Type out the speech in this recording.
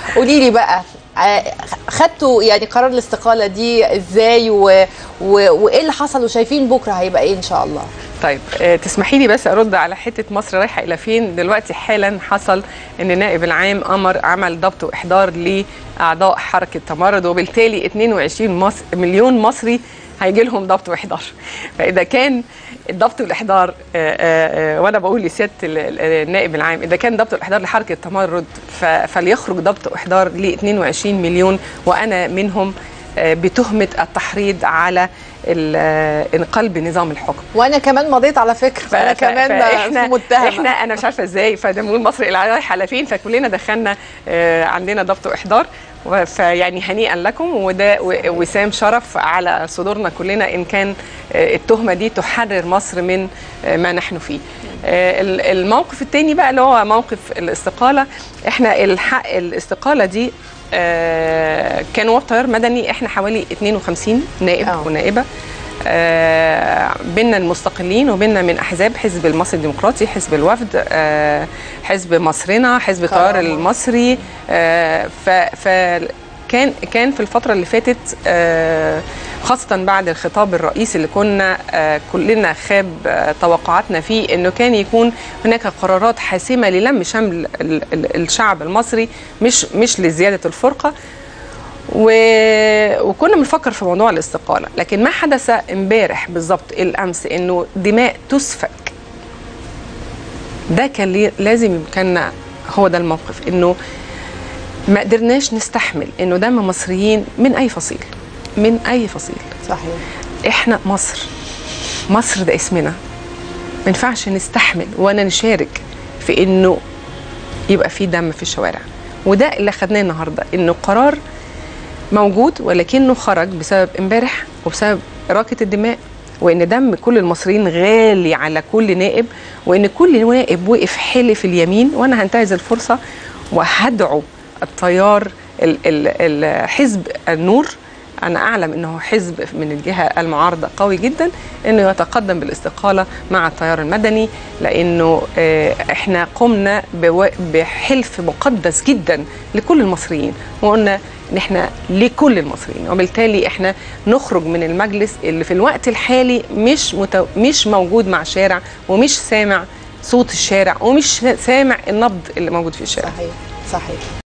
قولي لي بقى آه، خدتوا يعني قرار الاستقاله دي ازاي و... و... وايه اللي حصل وشايفين بكره هيبقى ايه ان شاء الله طيب آه، تسمحي لي بس ارد على حته مصر رايحه الى فين دلوقتي حالا حصل ان النائب العام امر عمل ضبط واحضار لاعضاء حركه تمرد وبالتالي 22 مصر مليون مصري هيجي لهم ضبط واحضار فاذا كان الضبط والاحضار آه، آه، آه، وانا بقول لسياده ال- ال- النائب العام اذا كان ضبط والاحضار لحركه تمرد ف- فليخرج ضبط واحضار ل 22 مليون وانا منهم آه، بتهمه التحريض على ال- آه، انقلب نظام الحكم وانا كمان مضيت على فكره ف- انا ف- كمان فاحنا في متهمه احنا انا مش عارفه ازاي فنقول مصر الى رايحه على فين فكلنا دخلنا آه، عندنا ضبط واحضار و- فيعني هنيئا لكم وده و- وسام شرف على صدورنا كلنا ان كان آه، التهمه دي تحرر مصر من آه، ما نحن فيه آه، ال- الموقف الثاني بقى اللي هو موقف الاستقاله احنا الحق الاستقاله دي آه، كان وفد تيار مدني احنا حوالي 52 نائب آه. ونائبه آه، بينا المستقلين وبينا من احزاب حزب المصري الديمقراطي حزب الوفد آه، حزب مصرنا حزب التيار كرامة. المصري آه، ف ف- كان كان في الفتره اللي فاتت آه، خاصه بعد الخطاب الرئيسي اللي كنا آه، كلنا خاب آه، توقعاتنا فيه انه كان يكون هناك قرارات حاسمه للم شمل ال- ال- الشعب المصري مش مش لزياده الفرقه و... وكنا بنفكر في موضوع الاستقاله لكن ما حدث امبارح بالظبط الامس انه دماء تسفك ده كان لي... لازم كان هو ده الموقف انه ما قدرناش نستحمل انه دم مصريين من اي فصيل من اي فصيل صحيح احنا مصر مصر ده اسمنا ما ينفعش نستحمل ولا نشارك في انه يبقى في دم في الشوارع وده اللي خدناه النهارده انه قرار موجود ولكنه خرج بسبب امبارح وبسبب إراقة الدماء وإن دم كل المصريين غالي على كل نائب وإن كل نائب وقف حلف اليمين وأنا هنتهز الفرصة وهدعو التيار ال- ال- ال- حزب النور أنا أعلم أنه حزب من الجهة المعارضة قوي جدا أنه يتقدم بالاستقالة مع التيار المدني لأنه آه، إحنا قمنا بو- بحلف مقدس جدا لكل المصريين وقلنا ان احنا لكل المصريين وبالتالي احنا نخرج من المجلس اللي في الوقت الحالي مش متو... مش موجود مع الشارع ومش سامع صوت الشارع ومش سامع النبض اللي موجود في الشارع صحيح صحيح